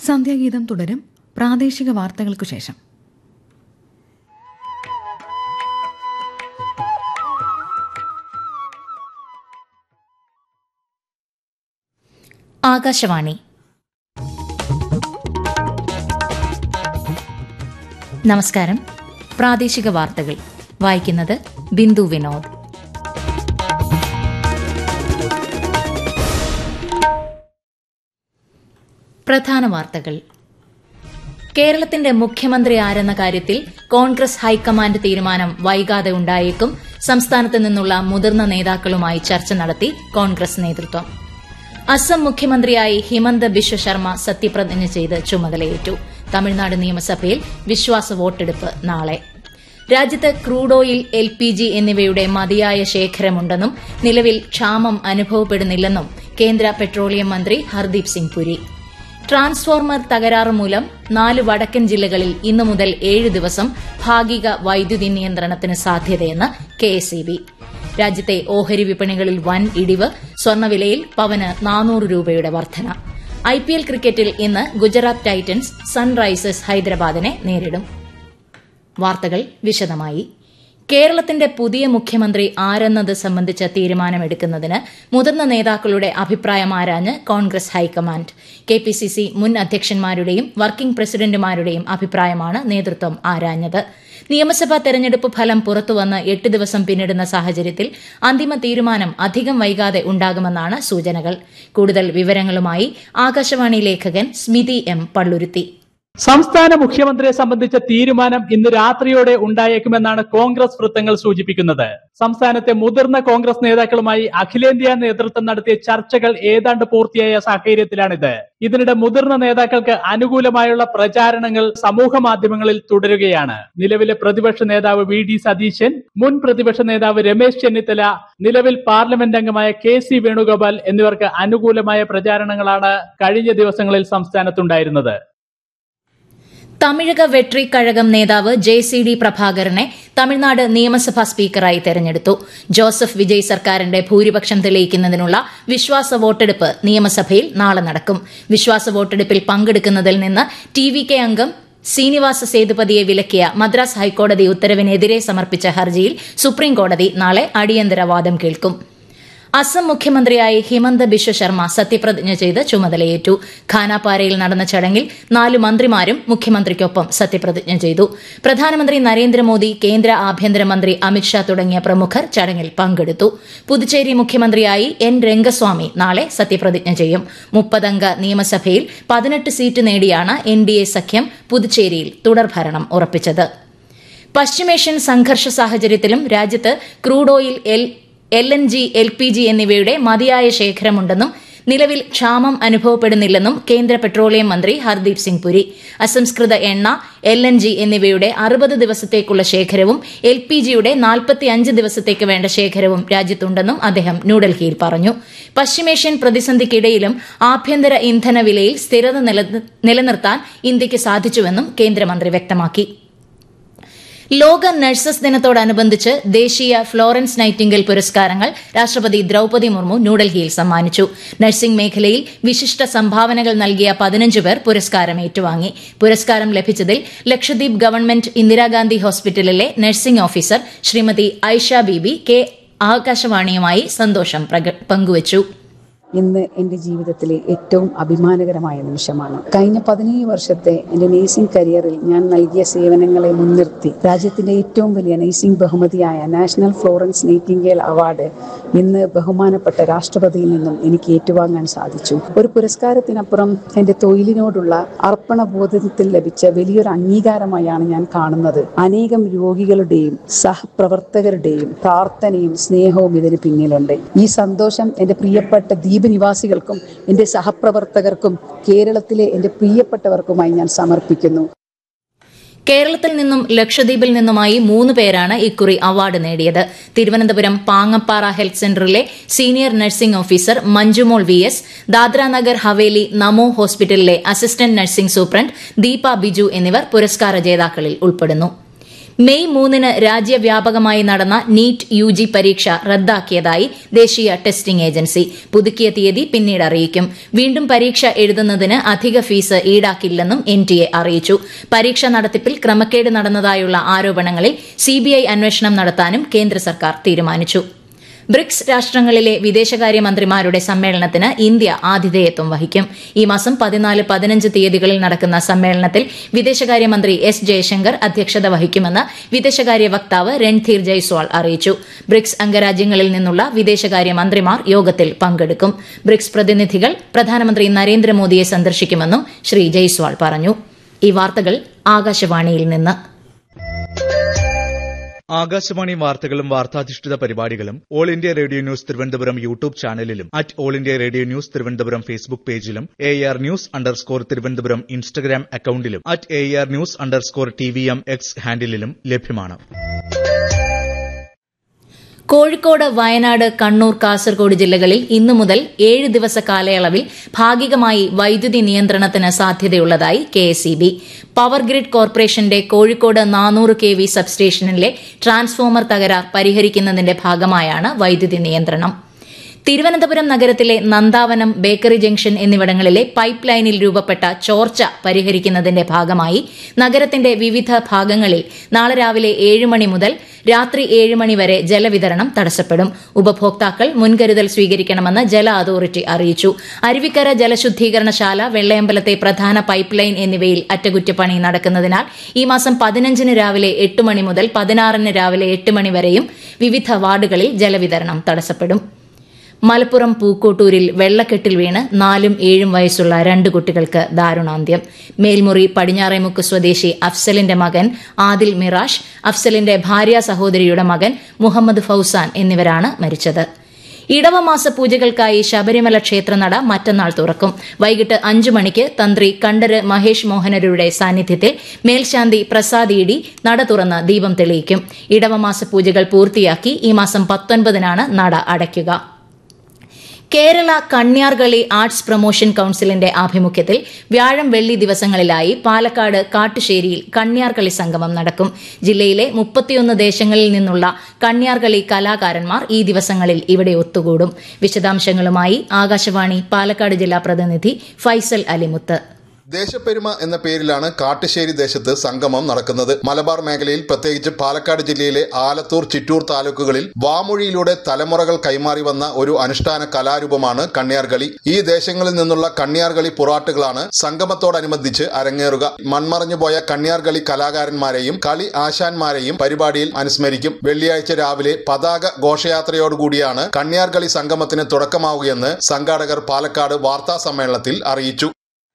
സന്ധ്യാഗീതം തുടരും പ്രാദേശിക വാർത്തകൾക്കു ശേഷം ആകാശവാണി നമസ്കാരം പ്രാദേശിക വാർത്തകൾ വായിക്കുന്നത് ബിന്ദു വിനോദ് പ്രധാന വാർത്തകൾ കേരളത്തിന്റെ മുഖ്യമന്ത്രി ആരെന്ന കാര്യത്തിൽ കോൺഗ്രസ് ഹൈക്കമാൻഡ് തീരുമാനം വൈകാതെ ഉണ്ടായേക്കും സംസ്ഥാനത്ത് നിന്നുള്ള മുതിർന്ന നേതാക്കളുമായി ചർച്ച നടത്തി കോൺഗ്രസ് നേതൃത്വം അസം മുഖ്യമന്ത്രിയായി ഹിമന്ത ബിശ്വ ശർമ്മ സത്യപ്രതിജ്ഞ ചെയ്ത് ചുമതലയേറ്റു തമിഴ്നാട് നിയമസഭയിൽ വിശ്വാസ വോട്ടെടുപ്പ് നാളെ രാജ്യത്ത് crude oil L P G എന്നിവയുടെ മതിയായ ശേഖരമുണ്ടെന്നും നിലവിൽ ക്ഷാമം അനുഭവപ്പെടുന്നില്ലെന്നും കേന്ദ്ര പെട്രോളിയം മന്ത്രി ഹർദീപ് സിംഗ് പുരി ട്രാൻസ്ഫോർമർ തകരാറ് മൂലം നാല് വടക്കൻ ജില്ലകളിൽ ഇന്നു മുതൽ ഏഴ് ദിവസം ഭാഗിക വൈദ്യുതി നിയന്ത്രണത്തിന് സാധ്യതയെന്ന് കെഎസ്ഇബി രാജ്യത്തെ ഓഹരി വിപണികളിൽ വൻ ഇടിവ് സ്വർണ്ണവിലയിൽ പവന് നാനൂറ് രൂപയുടെ വർധന ഐപിഎൽ ക്രിക്കറ്റിൽ ഇന്ന് ഗുജറാത്ത് ടൈറ്റൻസ് സൺറൈസേഴ്സ് ഹൈദരാബാദിനെ നേരിടും വാർത്തകൾ വിശദമായി കേരളത്തിന്റെ പുതിയ മുഖ്യമന്ത്രി ആരെന്നത് സംബന്ധിച്ച തീരുമാനമെടുക്കുന്നതിന് മുതിർന്ന നേതാക്കളുടെ അഭിപ്രായം ആരാഞ്ഞ് കോൺഗ്രസ് ഹൈക്കമാൻഡ് കെപിസിസി മുൻ അധ്യക്ഷന്മാരുടെയും വർക്കിംഗ് പ്രസിഡന്റുമാരുടെയും അഭിപ്രായമാണ് നേതൃത്വം ആരാഞ്ഞത് നിയമസഭാ തെരഞ്ഞെടുപ്പ് ഫലം പുറത്തുവന്ന് എട്ട് ദിവസം പിന്നിടുന്ന സാഹചര്യത്തിൽ അന്തിമ തീരുമാനം അധികം വൈകാതെ ഉണ്ടാകുമെന്നാണ് സൂചനകൾ കൂടുതൽ വിവരങ്ങളുമായി ആകാശവാണി ലേഖകൻ സ്മിതി എം പള്ളുരുത്തി സംസ്ഥാന മുഖ്യമന്ത്രിയെ സംബന്ധിച്ച തീരുമാനം ഇന്ന് രാത്രിയോടെ ഉണ്ടായേക്കുമെന്നാണ് കോൺഗ്രസ് വൃത്തങ്ങൾ സൂചിപ്പിക്കുന്നത് സംസ്ഥാനത്തെ മുതിർന്ന കോൺഗ്രസ് നേതാക്കളുമായി അഖിലേന്ത്യാ നേതൃത്വം നടത്തിയ ചർച്ചകൾ ഏതാണ്ട് പൂർത്തിയായ സാഹചര്യത്തിലാണിത് ഇതിനിടെ മുതിർന്ന നേതാക്കൾക്ക് അനുകൂലമായുള്ള പ്രചാരണങ്ങൾ സമൂഹ മാധ്യമങ്ങളിൽ തുടരുകയാണ് നിലവിലെ പ്രതിപക്ഷ നേതാവ് വി ഡി സതീശൻ മുൻ പ്രതിപക്ഷ നേതാവ് രമേശ് ചെന്നിത്തല നിലവിൽ പാർലമെന്റ് അംഗമായ കെ സി വേണുഗോപാൽ എന്നിവർക്ക് അനുകൂലമായ പ്രചാരണങ്ങളാണ് കഴിഞ്ഞ ദിവസങ്ങളിൽ സംസ്ഥാനത്തുണ്ടായിരുന്നത് തമിഴക വെട്രി കഴകം നേതാവ് ജെ സി ഡി പ്രഭാകരനെ തമിഴ്നാട് നിയമസഭാ സ്പീക്കറായി തെരഞ്ഞെടുത്തു ജോസഫ് വിജയ് സർക്കാരിന്റെ ഭൂരിപക്ഷം തെളിയിക്കുന്നതിനുള്ള വിശ്വാസ വോട്ടെടുപ്പ് നിയമസഭയിൽ നാളെ നടക്കും വിശ്വാസ വോട്ടെടുപ്പിൽ പങ്കെടുക്കുന്നതിൽ നിന്ന് ടി വി കെ അംഗം ശ്രീനിവാസ സേതുപതിയെ വിലക്കിയ മദ്രാസ് ഹൈക്കോടതി ഉത്തരവിനെതിരെ സമർപ്പിച്ച ഹർജിയിൽ സുപ്രീംകോടതി നാളെ അടിയന്തര വാദം കേൾക്കും അസം മുഖ്യമന്ത്രിയായി ഹിമന്ത ബിശ്വ ശർമ്മ സത്യപ്രതിജ്ഞ ചെയ്ത് ചുമതലയേറ്റു ഖാനാപാരയിൽ നടന്ന ചടങ്ങിൽ നാല് മന്ത്രിമാരും മുഖ്യമന്ത്രിക്കൊപ്പം സത്യപ്രതിജ്ഞ ചെയ്തു പ്രധാനമന്ത്രി നരേന്ദ്രമോദി കേന്ദ്ര ആഭ്യന്തരമന്ത്രി അമിത്ഷാ തുടങ്ങിയ പ്രമുഖർ ചടങ്ങിൽ പങ്കെടുത്തു പുതുച്ചേരി മുഖ്യമന്ത്രിയായി എൻ രംഗസ്വാമി നാളെ സത്യപ്രതിജ്ഞ ചെയ്യും മുപ്പതംഗ നിയമസഭയിൽ പതിനെട്ട് സീറ്റ് നേടിയാണ് എൻ ഡി എ സഖ്യം പുതുച്ചേരിയിൽ തുടർഭരണം ഉറപ്പിച്ചത് പശ്ചിമേഷ്യൻ സംഘർഷ സാഹചര്യത്തിലും രാജ്യത്ത് crude oil L L N G L P G എന്നിവയുടെ മതിയായ ശേഖരമുണ്ടെന്നും നിലവിൽ ക്ഷാമം അനുഭവപ്പെടുന്നില്ലെന്നും കേന്ദ്ര പെട്രോളിയം മന്ത്രി ഹർദീപ് സിംഗ് പുരി അസംസ്കൃത എണ്ണ എൽ എൻ ജി എന്നിവയുടെ അറുപത് ദിവസത്തേക്കുള്ള ശേഖരവും എൽ പി ജിയുടെ നാൽപ്പത്തിയഞ്ച് ദിവസത്തേക്ക് വേണ്ട ശേഖരവും രാജ്യത്തുണ്ടെന്നും അദ്ദേഹം ന്യൂഡൽഹിയിൽ പറഞ്ഞു പശ്ചിമേഷ്യൻ പ്രതിസന്ധിക്കിടയിലും ആഭ്യന്തര ഇന്ധന വിലയിൽ സ്ഥിരത നിലനിർത്താൻ ഇന്ത്യയ്ക്ക് സാധിച്ചുവെന്നും കേന്ദ്രമന്ത്രി വ്യക്തമാക്കി ലോക നഴ്സസ് ദിനത്തോടനുബന്ധിച്ച് ദേശീയ ഫ്ലോറൻസ് നൈറ്റിംഗൽ പുരസ്കാരങ്ങൾ രാഷ്ട്രപതി ദ്രൌപതി മുർമു ന്യൂഡൽഹിയിൽ സമ്മാനിച്ചു നഴ്സിംഗ് മേഖലയിൽ വിശിഷ്ട സംഭാവനകൾ നൽകിയ പതിനഞ്ച് പേർ പുരസ്കാരം ഏറ്റുവാങ്ങി പുരസ്കാരം ലഭിച്ചതിൽ ലക്ഷദ്വീപ് ഗവൺമെന്റ് ഇന്ദിരാഗാന്ധി ഹോസ്പിറ്റലിലെ nursing officer Shrimati Aisha Beebi K ആകാശവാണിയുമായി സന്തോഷം പങ്കുവച്ചു ഇന്ന് എൻ്റെ ജീവിതത്തിലെ ഏറ്റവും അഭിമാനകരമായ നിമിഷമാണ് കഴിഞ്ഞ പതിനേഴ് വർഷത്തെ എൻ്റെ നേഴ്സിംഗ് കരിയറിൽ ഞാൻ നൽകിയ സേവനങ്ങളെ മുൻനിർത്തി രാജ്യത്തിൻ്റെ ഏറ്റവും വലിയ നേഴ്സിംഗ് ബഹുമതിയായ നാഷണൽ ഫ്ലോറൻസ് നൈറ്റിംഗേൽ അവാർഡ് ഇന്ന് ബഹുമാനപ്പെട്ട രാഷ്ട്രപതിയിൽ നിന്നും എനിക്ക് ഏറ്റുവാങ്ങാൻ സാധിച്ചു ഒരു പുരസ്കാരത്തിനപ്പുറം എൻ്റെ തൊഴിലിനോടുള്ള അർപ്പണബോധത്തിൽ ലഭിച്ച വലിയൊരു അംഗീകാരമായാണ് ഞാൻ കാണുന്നത് അനേകം രോഗികളുടെയും സഹപ്രവർത്തകരുടെയും പ്രാർത്ഥനയും സ്നേഹവും ഇതിന് പിന്നിലുണ്ട് ഈ സന്തോഷം എൻ്റെ പ്രിയപ്പെട്ട ദീപ ദ്വീപ് നിവാസികൾക്കും എൻ്റെ സഹപ്രവർത്തകർക്കും കേരളത്തിലെ എൻ്റെ പ്രിയപ്പെട്ടവർക്കുമായി ഞാൻ സമർപ്പിക്കുന്നു കേരളത്തിൽ നിന്നും ലക്ഷദ്വീപിൽ നിന്നുമായി മൂന്ന് പേരാണ് ഇക്കുറി അവാർഡ് നേടിയത് തിരുവനന്തപുരം പാങ്ങപ്പാറ ഹെൽത്ത് സെന്ററിലെ senior nursing officer Manjumol V S Dadra Nagar Haveli Namo ഹോസ്പിറ്റലിലെ assistant nursing superintendent Deepa Biju എന്നിവർ പുരസ്കാര ജേതാക്കളിൽ ഉൾപ്പെടുന്നു മെയ് മൂന്നിന് രാജ്യവ്യാപകമായി നടന്ന നീറ്റ് യു ജി പരീക്ഷ റദ്ദാക്കിയതായി ദേശീയ ടെസ്റ്റിംഗ് ഏജൻസി പുതുക്കിയ തീയതി പിന്നീട് അറിയിക്കും വീണ്ടും പരീക്ഷ എഴുതുന്നതിന് അധിക ഫീസ് ഈടാക്കില്ലെന്നും എൻ ടി എ അറിയിച്ചു പരീക്ഷ നടത്തിപ്പിൽ ക്രമക്കേട് നടന്നതായുള്ള ആരോപണങ്ങളിൽ സിബിഐ അന്വേഷണം നടത്താനും കേന്ദ്ര സർക്കാർ തീരുമാനിച്ചു ബ്രിക്സ് രാഷ്ട്രങ്ങളിലെ വിദേശകാര്യമന്ത്രിമാരുടെ സമ്മേളനത്തിന് ഇന്ത്യ ആതിഥേയത്വം വഹിക്കും ഈ മാസം പതിനാല് പതിനഞ്ച് തീയതികളിൽ നടക്കുന്ന സമ്മേളനത്തിൽ വിദേശകാര്യമന്ത്രി എസ് ജയശങ്കർ അധ്യക്ഷത വഹിക്കുമെന്ന് വിദേശകാര്യ വക്താവ് രൺധീർ ജയ്സ്വാൾ അറിയിച്ചു ബ്രിക്സ് അംഗരാജ്യങ്ങളിൽ നിന്നുള്ള വിദേശകാര്യമന്ത്രിമാർ യോഗത്തിൽ പങ്കെടുക്കും ബ്രിക്സ് പ്രതിനിധികൾ പ്രധാനമന്ത്രി നരേന്ദ്രമോദിയെ സന്ദർശിക്കുമെന്നും ശ്രീ ജയ്സ്വാൾ പറഞ്ഞു ഈ വാർത്തകൾ ആകാശവാണിയിൽ നിന്ന് ആകാശവാണി വാർത്തകളും വാർത്താധിഷ്ഠിത പരിപാടികളും all India radio news Thiruvananthapuram YouTube ചാനലിലും at all India radio news Thiruvananthapuram Facebook പേജിലും A R news underscore Thiruvananthapuram Instagram അക്കൌണ്ടിലും at A R news underscore T V M X ഹാൻഡിലും ലഭ്യമാണ് കോഴിക്കോട് വയനാട് കണ്ണൂർ കാസർഗോഡ് ജില്ലകളിൽ ഇന്നു മുതൽ ഏഴ് ദിവസ കാലയളവിൽ ഭാഗികമായി വൈദ്യുതി നിയന്ത്രണത്തിന് സാധ്യതയുള്ളതായി കെഎസ്ഇബി പവർ ഗ്രിഡ് കോർപ്പറേഷന്റെ കോഴിക്കോട് നാനൂറ് കെ വി സബ്സ്റ്റേഷനിലെ ട്രാൻസ്ഫോമർ തകരാർ പരിഹരിക്കുന്നതിന്റെ ഭാഗമായാണ് വൈദ്യുതി നിയന്ത്രണം തിരുവനന്തപുരം നഗരത്തിലെ നന്ദാവനം ബേക്കറി ജംഗ്ഷൻ എന്നിവിടങ്ങളിലെ പൈപ്പ് ലൈനിൽ രൂപപ്പെട്ട ചോർച്ച പരിഹരിക്കുന്നതിന്റെ ഭാഗമായി നഗരത്തിന്റെ വിവിധ ഭാഗങ്ങളിൽ നാളെ രാവിലെ ഏഴ് മണി മുതൽ രാത്രി ഏഴ് മണി വരെ ജലവിതരണം തടസ്സപ്പെടും ഉപഭോക്താക്കൾ മുൻകരുതൽ സ്വീകരിക്കണമെന്ന് ജല അതോറിറ്റി അറിയിച്ചു അരുവിക്കര ജലശുദ്ധീകരണശാല വെള്ളയമ്പലത്തെ പ്രധാന പൈപ്പ് ലൈൻ എന്നിവയിൽ അറ്റകുറ്റപ്പണി നടക്കുന്നതിനാൽ ഈ മാസം പതിനഞ്ചിന് രാവിലെ എട്ട് മണി മുതൽ പതിനാറിന് രാവിലെ എട്ട് മണി വരെയും വിവിധ വാർഡുകളിൽ ജലവിതരണം തടസ്സപ്പെടും മലപ്പുറം പൂക്കോട്ടൂരിൽ വെള്ളക്കെട്ടിൽ വീണ് നാലും ഏഴും വയസ്സുള്ള രണ്ട് കുട്ടികൾക്ക് ദാരുണാന്ത്യം മേൽമുറി പടിഞ്ഞാറേമുക്ക് സ്വദേശി അഫ്സലിന്റെ മകൻ ആദിൽ മിറാഷ് അഫ്സലിന്റെ ഭാര്യ സഹോദരിയുടെ മകൻ മുഹമ്മദ് ഫൌസാൻ എന്നിവരാണ് മരിച്ചത് ഇടവമാസ പൂജകൾക്കായി ശബരിമല ക്ഷേത്രനട മറ്റന്നാൾ തുറക്കും വൈകിട്ട് അഞ്ചു മണിക്ക് തന്ത്രി കണ്ഠര് മഹേഷ് മോഹനരുടെ സാന്നിധ്യത്തിൽ മേൽശാന്തി പ്രസാദ് ഇടി നട തുറന്ന് ദീപം തെളിയിക്കും ഇടവമാസ പൂജകൾ പൂർത്തിയാക്കി ഈ മാസം പത്തൊൻപതിനാണ് നട അടയ്ക്കുക കേരള കണ്യാർകളി ആർട്സ് പ്രൊമോഷൻ കൌൺസിലിന്റെ ആഭിമുഖ്യത്തിൽ വ്യാഴം വെള്ളി ദിവസങ്ങളിലായി പാലക്കാട് കാട്ടുശ്ശേരിയിൽ കണ്യാർകളി സംഗമം നടക്കും ജില്ലയിലെ മുപ്പത്തിയൊന്ന് ദേശങ്ങളിൽ നിന്നുള്ള കണ്യാർകളി കലാകാരന്മാർ ഈ ദിവസങ്ങളിൽ ഇവിടെ ഒത്തുകൂടും വിശദാംശങ്ങളുമായി ആകാശവാണി പാലക്കാട് ജില്ലാ പ്രതിനിധി ഫൈസൽ അലിമുത്ത് ദേശപ്പെരുമ എന്ന പേരിലാണ് കാട്ടുശ്ശേരി ദേശത്ത് സംഗമം നടക്കുന്നത് മലബാർ മേഖലയിൽ പ്രത്യേകിച്ച് പാലക്കാട് ജില്ലയിലെ ആലത്തൂർ ചിറ്റൂർ താലൂക്കുകളിൽ വാമൊഴിയിലൂടെ തലമുറകൾ കൈമാറി വന്ന ഒരു അനുഷ്ഠാന കലാരൂപമാണ് കണ്യാർകളി ഈ ദേശങ്ങളിൽ നിന്നുള്ള കണ്യാർകളി പുറാട്ടുകളാണ് സംഗമത്തോടനുബന്ധിച്ച് അരങ്ങേറുക മൺമറഞ്ഞുപോയ കണ്യാർകളി കലാകാരന്മാരെയും കളി ആശാന്മാരെയും പരിപാടിയിൽ അനുസ്മരിക്കും വെള്ളിയാഴ്ച രാവിലെ പതാക ഘോഷയാത്രയോടുകൂടിയാണ് കണ്യാർകളി സംഗമത്തിന് തുടക്കമാവുകയെന്ന് സംഘാടകർ പാലക്കാട് വാർത്താ സമ്മേളനത്തിൽ അറിയിച്ചു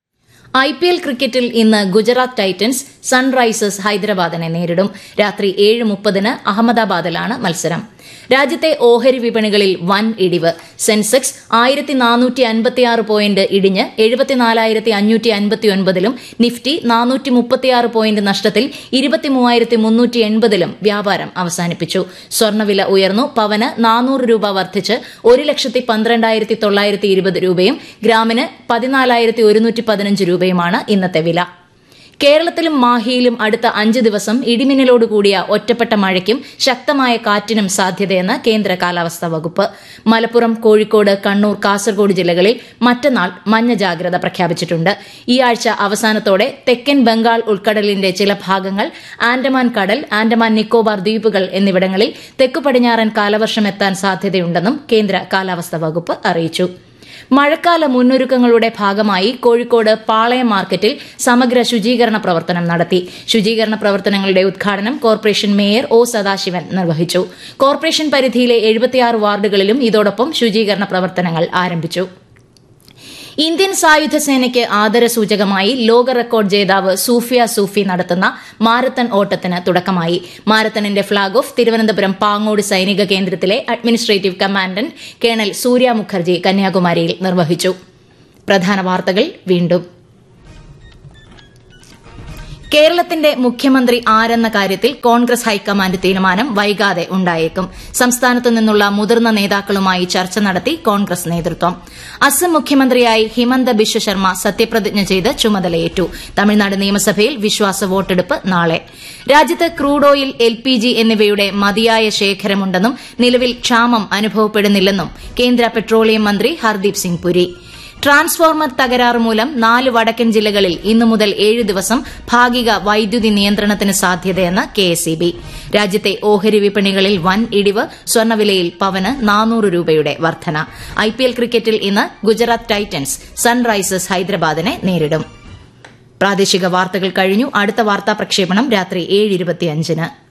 ഐ പി എൽ ക്രിക്കറ്റിൽ ഇന്ന് ഗുജറാത്ത് ടൈറ്റൻസ് സൺറൈസേഴ്സ് ഹൈദരാബാദിനെ നേരിടും രാത്രി ഏഴ് മുപ്പതിന് അഹമ്മദാബാദിലാണ് മത്സരം രാജ്യത്തെ ഓഹരി വിപണികളിൽ വൻ ഇടിവ് സെൻസെക്സ് ആയിരത്തി നാനൂറ്റി അൻപത്തിയാറ് പോയിന്റ് ഇടിഞ്ഞ് എഴുപത്തിനാലായിരത്തി അഞ്ഞൂറ്റി അൻപത്തി ഒൻപതിലും നിഫ്റ്റി നാനൂറ്റി മുപ്പത്തിയാറ് പോയിന്റ് നഷ്ടത്തിൽ ഇരുപത്തിമൂവായിരത്തി മുന്നൂറ്റി എൺപതിലും വ്യാപാരം അവസാനിപ്പിച്ചു സ്വർണ്ണവില ഉയർന്നു പവന് നാനൂറ് രൂപ വർദ്ധിച്ച് ഒരു ലക്ഷത്തി പന്ത്രണ്ടായിരത്തി തൊള്ളായിരത്തി ഇരുപത് രൂപയും ഗ്രാമിന് പതിനാലായിരത്തി ഒരുന്നൂറ്റി പതിനഞ്ച് രൂപയുമാണ് ഇന്നത്തെ വില കേരളത്തിലും മാഹിയിലും അടുത്ത അഞ്ച് ദിവസം ഇടിമിന്നലോടുകൂടിയ ഒറ്റപ്പെട്ട മഴയ്ക്കും ശക്തമായ കാറ്റിനും സാധ്യതയെന്ന് കേന്ദ്ര കാലാവസ്ഥാ വകുപ്പ് മലപ്പുറം കോഴിക്കോട് കണ്ണൂർ കാസർഗോഡ് ജില്ലകളിൽ മറ്റന്നാൾ മഞ്ഞ ജാഗ്രത പ്രഖ്യാപിച്ചിട്ടുണ്ട് ഈ ആഴ്ച അവസാനത്തോടെ തെക്കൻ ബംഗാൾ ഉൾക്കടലിന്റെ ചില ഭാഗങ്ങൾ ആൻഡമാൻ കടൽ ആൻഡമാൻ നിക്കോബാർ ദ്വീപുകൾ എന്നിവിടങ്ങളിൽ തെക്കു പടിഞ്ഞാറൻ കാലവർഷം എത്താൻ സാധ്യതയുണ്ടെന്നും കേന്ദ്ര കാലാവസ്ഥാ വകുപ്പ് അറിയിച്ചു മഴക്കാല മുന്നൊരുക്കങ്ങളുടെ ഭാഗമായി കോഴിക്കോട് പാളയം മാർക്കറ്റിൽ സമഗ്ര ശുചീകരണ പ്രവർത്തനം നടത്തി ശുചീകരണ പ്രവർത്തനങ്ങളുടെ ഉദ്ഘാടനം കോർപ്പറേഷൻ മേയർ ഒ സദാശിവൻ നിർവഹിച്ചു കോർപ്പറേഷൻ പരിധിയിലെ എഴുപത്തിയാറ് വാർഡുകളിലും ഇതോടൊപ്പം ശുചീകരണ പ്രവർത്തനങ്ങൾ ആരംഭിച്ചു ഇന്ത്യൻ സായുധ സേനയ്ക്ക് ആദരസൂചകമായി ലോക റെക്കോർഡ് ജേതാവ് സൂഫിയ സൂഫി നടത്തുന്ന മാരത്തൺ ഓട്ടത്തിന് തുടക്കമായി മാരത്തണിന്റെ ഫ്ളാഗ് ഓഫ് തിരുവനന്തപുരം പാങ്ങോട് സൈനിക കേന്ദ്രത്തിലെ administrative commandant colonel Surya Mukherjee കന്യാകുമാരിയിൽ നിർവഹിച്ചു പ്രധാന വാർത്തകൾ വീണ്ടും കേരളത്തിന്റെ മുഖ്യമന്ത്രി ആരെന്ന കാര്യത്തിൽ കോൺഗ്രസ് ഹൈക്കമാൻഡ് തീരുമാനം വൈകാതെ ഉണ്ടായേക്കും സംസ്ഥാനത്തു നിന്നുള്ള മുതിർന്ന നേതാക്കളുമായി ചർച്ച നടത്തി കോൺഗ്രസ് നേതൃത്വം അസം മുഖ്യമന്ത്രിയായി ഹിമന്ത ബിശ്വ ശർമ്മ സത്യപ്രതിജ്ഞ ചെയ്ത് ചുമതലയേറ്റു തമിഴ്നാട് നിയമസഭയിൽ വിശ്വാസ വോട്ടെടുപ്പ് നാളെ രാജ്യത്ത് crude oil L P G എന്നിവയുടെ മതിയായ ശേഖരമുണ്ടെന്നും നിലവിൽ ക്ഷാമം അനുഭവപ്പെടുന്നില്ലെന്നും കേന്ദ്ര പെട്രോളിയം മന്ത്രി ഹർദീപ് സിംഗ് പുരി ട്രാൻസ്ഫോർമർ തകരാറ് മൂലം നാല് വടക്കൻ ജില്ലകളിൽ ഇന്നു മുതൽ ഏഴ് ദിവസം ഭാഗിക വൈദ്യുതി നിയന്ത്രണത്തിന് സാധ്യതയെന്ന് കെഎസ്ഇബി രാജ്യത്തെ ഓഹരി വിപണികളിൽ വൻ ഇടിവ് സ്വർണ്ണവിലയിൽ പവന് നാനൂറ് രൂപയുടെ വർധന ഐപിഎൽ ക്രിക്കറ്റിൽ ഇന്ന് ഗുജറാത്ത് ടൈറ്റൻസ് സൺറൈസേഴ്സ് ഹൈദരാബാദിനെ നേരിടും പ്രാദേശിക വാർത്തകൾ കഴിഞ്ഞു അടുത്ത വാർത്താ പ്രക്ഷേപണം രാത്രി ഏഴ് ഇരുപത്തിയഞ്ചിന്